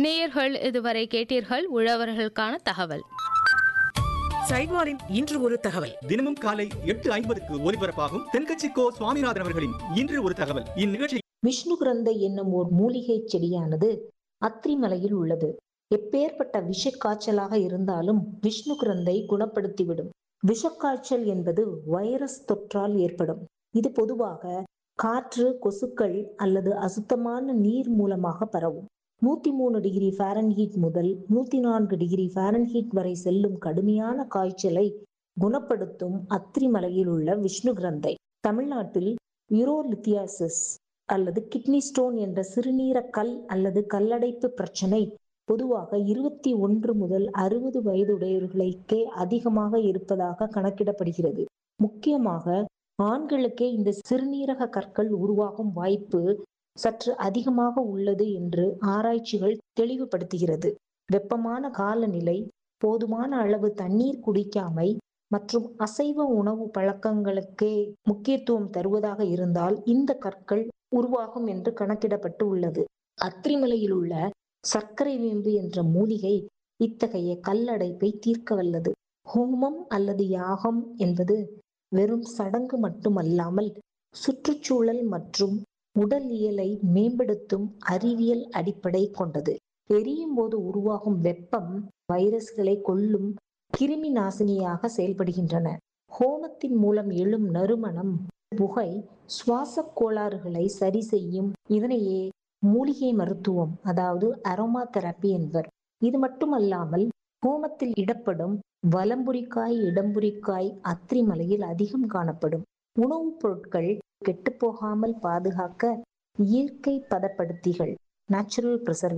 நேயர்கள் இதுவரை கேட்டீர்கள் உழவர்களுக்கான தகவல் சைவாரின் இன்று ஒரு தகவல் தினமும் காலை எட்டு ஐம்பதுக்கு ஒலிபரப்பாகும் தென்கட்சி கோ சுவாமிநாதன் அவர்களின் இன்று ஒரு தகவல் இந்நிகழ்ச்சி விஷ்ணுகிரந்தை என்னும் ஓர் மூலிகை செடியானது அத்திரிமலையில் உள்ளது எப்பேற்பட்ட விஷக்காய்ச்சலாக இருந்தாலும் விஷ்ணுகிரந்தை குணப்படுத்திவிடும் விஷக்காய்ச்சல் என்பது வைரஸ் தொற்றால் ஏற்படும் இது பொதுவாக காற்று கொசுக்கள் அல்லது அசுத்தமான நீர் மூலமாக பரவும் நூத்தி மூணு டிகிரி ஃபாரன்ஹீட் முதல் நூத்தி நான்கு டிகிரி ஃபாரன்ஹீட் வரை செல்லும் கடுமையான காய்ச்சலை குணப்படுத்தும் அத்திரிமலையில் உள்ள விஷ்ணுகிரந்தை தமிழ்நாட்டில் யூரோலித்தியாசிஸ் அல்லது கிட்னி ஸ்டோன் என்ற சிறுநீர கல் அல்லது கல்லடைப்பு பிரச்சனை பொதுவாக இருபத்தி ஒன்று முதல் அறுபது வயதுடையவர்களுக்கே அதிகமாக இருப்பதாக கணக்கிடப்படுகிறது முக்கியமாக ஆண்களுக்கே இந்த சிறுநீரக கற்கள் உருவாகும் வாய்ப்பு சற்று அதிகமாக உள்ளது என்று ஆராய்ச்சிகள் தெளிவுபடுத்துகிறது வெப்பமான காலநிலை போதுமான அளவு தண்ணீர் குடிக்காமை மற்றும் அசைவ உணவு பழக்கங்களுக்கே முக்கியத்துவம் தருவதாக இருந்தால் இந்த கற்கள் உருவாகும் என்று கணக்கிடப்பட்டு உள்ளது அத்திரிமலையில் உள்ள சர்க்கரை வேம்பு என்ற மூலிகை இத்தகைய கல்லடைப்பை தீர்க்க வல்லது ஹோமம் அல்லது யாகம் என்பது வெறும் சடங்கு மட்டுமல்லாமல் சுற்றுச்சூழல் மற்றும் உடல் இயலை மேம்படுத்தும் அறிவியல் அடிப்படை கொண்டது எரியும் போது உருவாகும் வெப்பம் வைரஸ்களை கொல்லும் கிருமி நாசினியாக செயல்படுகின்றன ஹோமத்தின் மூலம் எழும் நறுமணம் புகை சுவாச கோளாறுகளை சரி செய்யும் இதனையே மூலிகை மருத்துவம் அதாவது அரோமா தெரப்பி என்பர் இது மட்டுமல்லாமல் ஹோமத்தில் இடப்படும் வலம்புரிக்காய் இடம்புரிக்காய் அத்திரிமலையில் அதிகம் காணப்படும் உணவுப் பொருட்கள் கெட்டுப்போகாமல் பாதுகாக்க இயற்கை பதப்படுத்திகள் நேச்சுரல்